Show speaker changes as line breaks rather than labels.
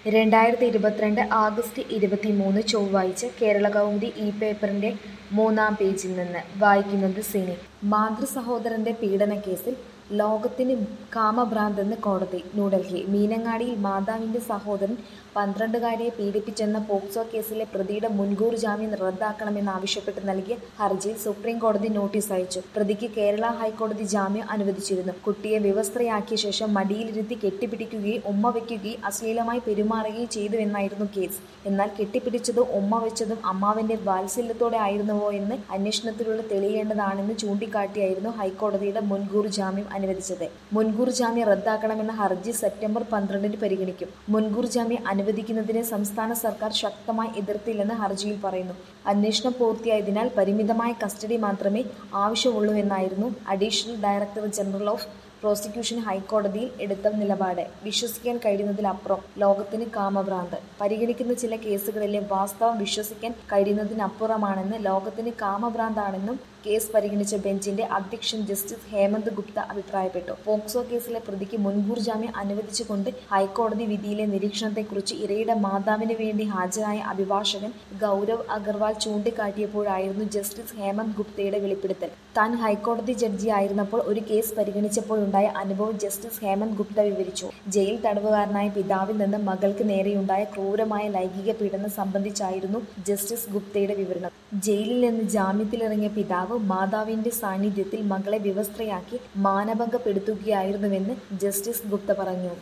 രണ്ടായിരത്തി ഇരുപത്തിരണ്ട് ആഗസ്റ്റ് ഇരുപത്തിമൂന്ന് ചൊവ്വാഴ്ച കേരള കൗമുദി ഇ പേപ്പറിന്റെ മൂന്നാം പേജിൽ നിന്ന് വായിക്കുന്നത് സിനി മാതൃ സഹോദരന്റെ പീഡനക്കേസിൽ ലോകത്തിന് കാമഭ്രാന്തെന്ന് കോടതി ന്യൂഡൽഹി മീനങ്ങാടിയിൽ മാതാവിന്റെ സഹോദരൻ പന്ത്രണ്ടുകാരിയെ പീഡിപ്പിച്ചെന്ന പോക്സോ കേസിലെ പ്രതിയുടെ മുൻകൂർ ജാമ്യം റദ്ദാക്കണമെന്നാവശ്യപ്പെട്ട് നൽകിയ ഹർജിയിൽ സുപ്രീം കോടതി നോട്ടീസ് അയച്ചു പ്രതിക്ക് കേരള ഹൈക്കോടതി ജാമ്യം അനുവദിച്ചിരുന്നു കുട്ടിയെ വിവസ്ത്രയാക്കിയ ശേഷം മടിയിലിരുത്തി കെട്ടിപ്പിടിക്കുകയും ഉമ്മ വയ്ക്കുകയും അശ്ലീലമായി പെരുമാറുകയും ചെയ്തു എന്നായിരുന്നു കേസ് എന്നാൽ കെട്ടിപ്പിടിച്ചതും ഉമ്മ വെച്ചതും അമ്മാവിന്റെ വാത്സല്യത്തോടെ ആയിരുന്നുവോ എന്ന് അന്വേഷണത്തിലൂടെ തെളിയേണ്ടതാണെന്ന് ചൂണ്ടിക്കാട്ടിയായിരുന്നു ഹൈക്കോടതിയുടെ മുൻകൂർ ജാമ്യം അനുവദിച്ചത് മുൻകൂർ ജാമ്യം റദ്ദാക്കണമെന്ന ഹർജി സെപ്റ്റംബർ പന്ത്രണ്ടിന് പരിഗണിക്കും മുൻകൂർ ജാമ്യം അനുവദിക്കുന്നതിനെ സംസ്ഥാന സർക്കാർ ശക്തമായി എതിർത്തില്ലെന്ന് ഹർജിയിൽ പറയുന്നു അന്വേഷണം പൂർത്തിയായതിനാൽ പരിമിതമായ കസ്റ്റഡി മാത്രമേ ആവശ്യമുള്ളൂവെന്നായിരുന്നു additional director general of prosecution ഹൈക്കോടതിയിൽ എടുത്ത നിലപാട് വിശ്വസിക്കാൻ കഴിയുന്നതിലപ്പുറം ലോകത്തിന് കാമഭ്രാന്ത് പരിഗണിക്കുന്ന ചില കേസുകളിലെ വാസ്തവം വിശ്വസിക്കാൻ കഴിയുന്നതിനപ്പുറമാണെന്ന് ലോകത്തിന് കാമഭ്രാന്താണെന്നും കേസ് പരിഗണിച്ച ബെഞ്ചിന്റെ അധ്യക്ഷൻ ജസ്റ്റിസ് ഹേമന്ത് ഗുപ്ത അഭിപ്രായപ്പെട്ടു പോക്സോ കേസിലെ പ്രതിക്ക് മുൻകൂർ ജാമ്യം അനുവദിച്ചുകൊണ്ട് ഹൈക്കോടതി വിധിയിലെ നിരീക്ഷണത്തെക്കുറിച്ച് ഇരയുടെ മാതാവിന് വേണ്ടി ഹാജരായ അഭിഭാഷകൻ ഗൗരവ് അഗർവാൾ ചൂണ്ടിക്കാട്ടിയപ്പോഴായിരുന്നു ജസ്റ്റിസ് ഹേമന്ത് ഗുപ്തയുടെ വെളിപ്പെടുത്തൽ താൻ ഹൈക്കോടതി ജഡ്ജിയായിരുന്നപ്പോൾ ഒരു കേസ് പരിഗണിച്ചപ്പോഴുണ്ടായ അനുഭവം ജസ്റ്റിസ് ഹേമന്ത് ഗുപ്ത വിവരിച്ചു ജയിൽ തടവുകാരനായ പിതാവിൽ നിന്ന് മകൾക്ക് നേരെയുണ്ടായ ക്രൂരമായ ലൈംഗിക പീഡനം സംബന്ധിച്ചായിരുന്നു ജസ്റ്റിസ് ഗുപ്തയുടെ വിവരണം ജയിലിൽ നിന്ന് ജാമ്യത്തിലിറങ്ങിയ പിതാവ് മാതാവിന്റെ സാന്നിധ്യത്തിൽ മകളെ വിവസ്ത്രയാക്കി മാനഭംഗപ്പെടുത്തുകയായിരുന്നുവെന്ന് ജസ്റ്റിസ് ഗുപ്ത പറഞ്ഞു